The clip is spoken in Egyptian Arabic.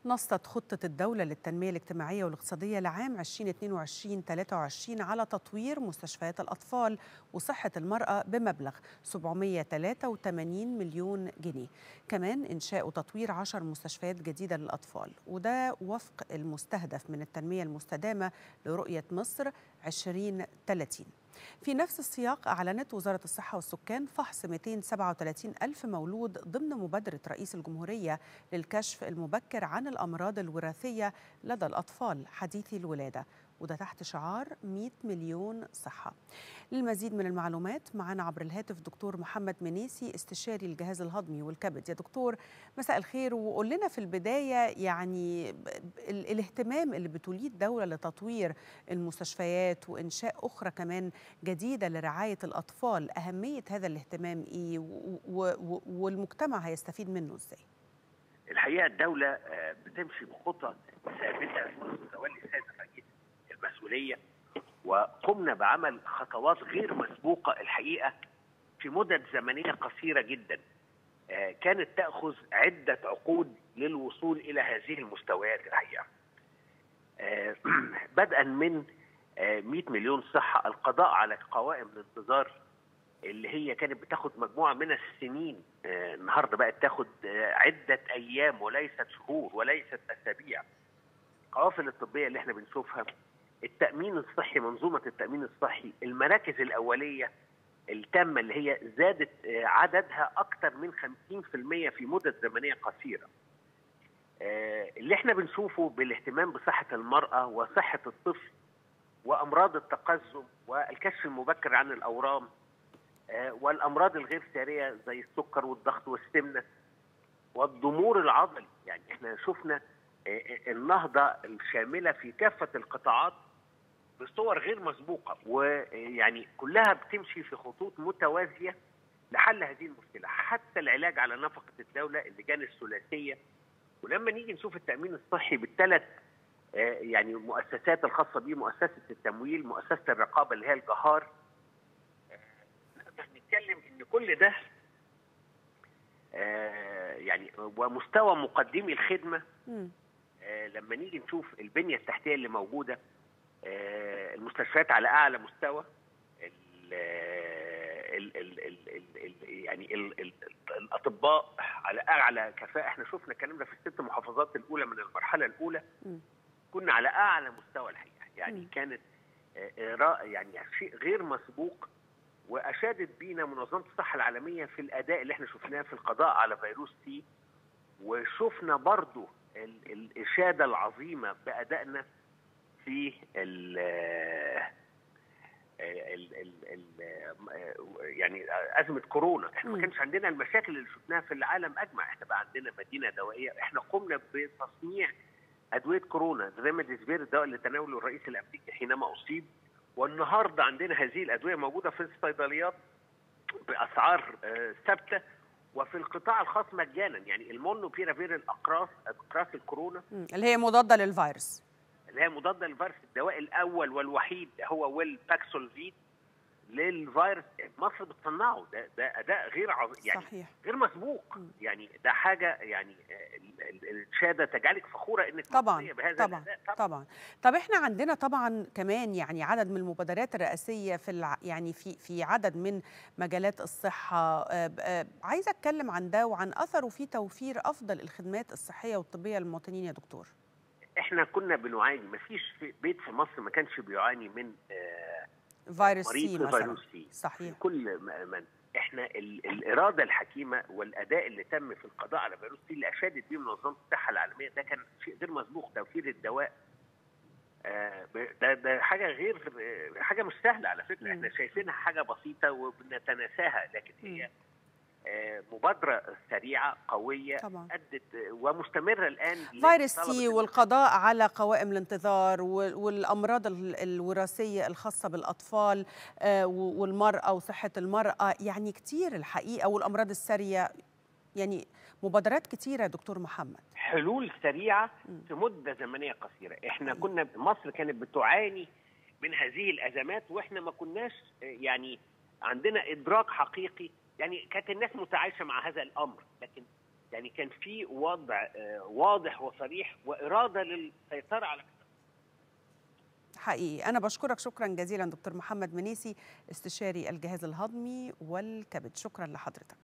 نصت خطة الدولة للتنمية الاجتماعية والاقتصادية لعام 2022-23 على تطوير مستشفيات الأطفال وصحة المرأة بمبلغ 783 مليون جنيه كمان إنشاء وتطوير 10 مستشفيات جديدة للأطفال وده وفق المستهدف من التنمية المستدامة لرؤية مصر 2030 في نفس السياق أعلنت وزارة الصحة والسكان فحص 237 ألف مولود ضمن مبادرة رئيس الجمهورية للكشف المبكر عن الأمراض الوراثية لدى الأطفال حديثي الولادة وده تحت شعار 100 مليون صحة للمزيد من المعلومات معنا عبر الهاتف دكتور محمد منيسي استشاري الجهاز الهضمي والكبد يا دكتور مساء الخير وقول لنا في البداية يعني الاهتمام اللي بتوليه الدولة لتطوير المستشفيات وإنشاء أخرى كمان جديدة لرعاية الأطفال أهمية هذا الاهتمام إيه والمجتمع هيستفيد منه إزاي؟ الحقيقة الدولة بتمشي بخطى ثابتة منذ تولي السيد الرئيس المسؤوليه وقمنا بعمل خطوات غير مسبوقه الحقيقه في مدد زمنيه قصيره جدا كانت تاخذ عده عقود للوصول الى هذه المستويات الحقيقه بدءا من 100 مليون صحه القضاء على قوائم الانتظار اللي هي كانت بتاخد مجموعه من السنين النهارده بقت تاخد عده ايام وليست شهور وليست اسابيع القوافل الطبيه اللي احنا بنشوفها التأمين الصحي منظومة التأمين الصحي المراكز الأولية التامة اللي هي زادت عددها أكثر من 50% في مدة زمنية قصيرة اللي احنا بنشوفه بالاهتمام بصحة المرأة وصحة الطفل وأمراض التقزم والكشف المبكر عن الأورام والأمراض الغير سارية زي السكر والضغط والسمنة والضمور العضلي يعني احنا شفنا النهضة الشاملة في كافة القطاعات بصور غير مسبوقة ويعني كلها بتمشي في خطوط متوازية لحل هذه المشكلة حتى العلاج على نفقة الدولة اللجان الثلاثية ولما نيجي نشوف التأمين الصحي بالثلاث يعني مؤسسات الخاصة به مؤسسة التمويل مؤسسة الرقابة اللي هي الجهار نتكلم ان كل ده يعني ومستوى مقدمي الخدمه لما نيجي نشوف البنيه التحتيه اللي موجوده المستشفيات على اعلى مستوى ال ال ال ال ال يعني ال ال الاطباء على اعلى كفاءه احنا شفنا الكلام ده في الست محافظات الاولى من المرحله الاولى كنا على اعلى مستوى الحقيقه يعني كانت يعني شيء غير مسبوق واشادت بينا منظمه الصحه العالميه في الاداء اللي احنا شفناه في القضاء على فيروس سي وشفنا برضو الاشاده العظيمه بادائنا في ال ال ال ال يعني ازمه كورونا احنا ما كانش عندنا المشاكل اللي شفناها في العالم اجمع احنا بقى عندنا مدينه دوائيه احنا قمنا بتصنيع ادويه كورونا ريمديسفير الدواء اللي تناوله الرئيس الامريكي حينما اصيب والنهارده عندنا هذه الادويه موجوده في الصيدليات باسعار ثابته وفي القطاع الخاص مجانا يعني المونو بيرافير الاقراص اقراص الكورونا اللي هي مضاده للفيروس اللي هي مضاده للفيروس الدواء الاول والوحيد هو ويل باكسولفيد للفيروس مصر بتصنعه ده ده اداء غير عظيم يعني صحيح. غير مسبوق م. يعني ده حاجه يعني الشهاده تجعلك فخوره انك طبعا بهذا طبعا طبعا طبعا طب احنا عندنا طبعا كمان يعني عدد من المبادرات الرئاسيه في الع... يعني في في عدد من مجالات الصحه عايزه اتكلم عن ده وعن اثره في توفير افضل الخدمات الصحيه والطبيه للمواطنين يا دكتور احنا كنا بنعاني ما فيش في بيت في مصر ما كانش بيعاني من آه فيروس سي مثلا فيروس سي صحيح كل من احنا ال الاراده الحكيمه والاداء اللي تم في القضاء على فيروس سي اللي اشادت به منظمه الصحه العالميه ده كان شيء غير مسبوق توفير الدواء آه ده ده حاجه غير حاجه مش سهله على فكره احنا شايفينها حاجه بسيطه وبنتناساها لكن هي مبادرة سريعة قوية طبعا. أدت ومستمرة الآن فيروس سي والقضاء على قوائم الانتظار والأمراض الوراثية الخاصة بالأطفال والمرأة وصحة المرأة يعني كتير الحقيقة والأمراض السارية يعني مبادرات كتيرة يا دكتور محمد حلول سريعة في مدة زمنية قصيرة احنا كنا مصر كانت بتعاني من هذه الأزمات وإحنا ما كناش يعني عندنا إدراك حقيقي يعني كانت الناس متعايشه مع هذا الامر لكن يعني كان في وضع واضح وصريح واراده للسيطره على حقيقي أنا بشكرك شكرا جزيلا دكتور محمد منيسي استشاري الجهاز الهضمي والكبد شكرا لحضرتك